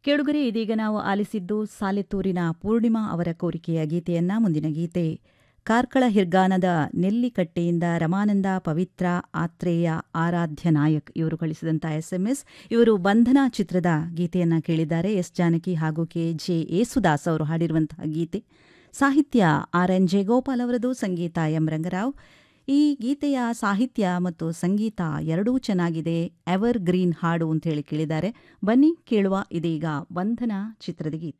ಕೇಳುಗರೆ ಇದೀಗ ನಾವು ಆಲಿಸಿದ್ದು ಸಾಲೆತ್ತೂರಿನ ಪೂರ್ಣಿಮಾ ಅವರ ಕೋರಿಕೆಯ ಗೀತೆಯನ್ನ ಮುಂದಿನ ಗೀತೆ ಕಾರ್ಕಳ ಹಿರ್ಗಾನದ ನೆಲ್ಲಿಕಟ್ಟೆಯಿಂದ ರಮಾನಂದ ಪವಿತ್ರ ಆತ್ರೇಯ ಆರಾಧ್ಯ ನಾಯಕ್ ಇವರು ಕಳಿಸಿದಂಥ ಎಸ್ಎಂಎಸ್ ಇವರು ಬಂಧನ ಚಿತ್ರದ ಗೀತೆಯನ್ನ ಕೇಳಿದ್ದಾರೆ ಎಸ್ ಜಾನಕಿ ಹಾಗೂ ಕೆ ಜೆ ಯೇಸುದಾಸ್ ಅವರು ಹಾಡಿರುವಂತಹ ಗೀತೆ ಸಾಹಿತ್ಯ ಆರ್ ಎನ್ ಜಯಗೋಪಾಲ್ ಅವರದು ಸಂಗೀತ ಎಂ ರಂಗರಾವ್ ಈ ಗೀತೆಯ ಸಾಹಿತ್ಯ ಮತ್ತು ಸಂಗೀತ ಎರಡೂ ಚೆನ್ನಾಗಿದೆ ಎವರ್ ಗ್ರೀನ್ ಹಾಡು ಅಂತ ಹೇಳಿ ಕೇಳಿದ್ದಾರೆ ಬನ್ನಿ ಕೇಳುವ ಇದೀಗ ಬಂಧನ ಚಿತ್ರದ ಗೀತೆ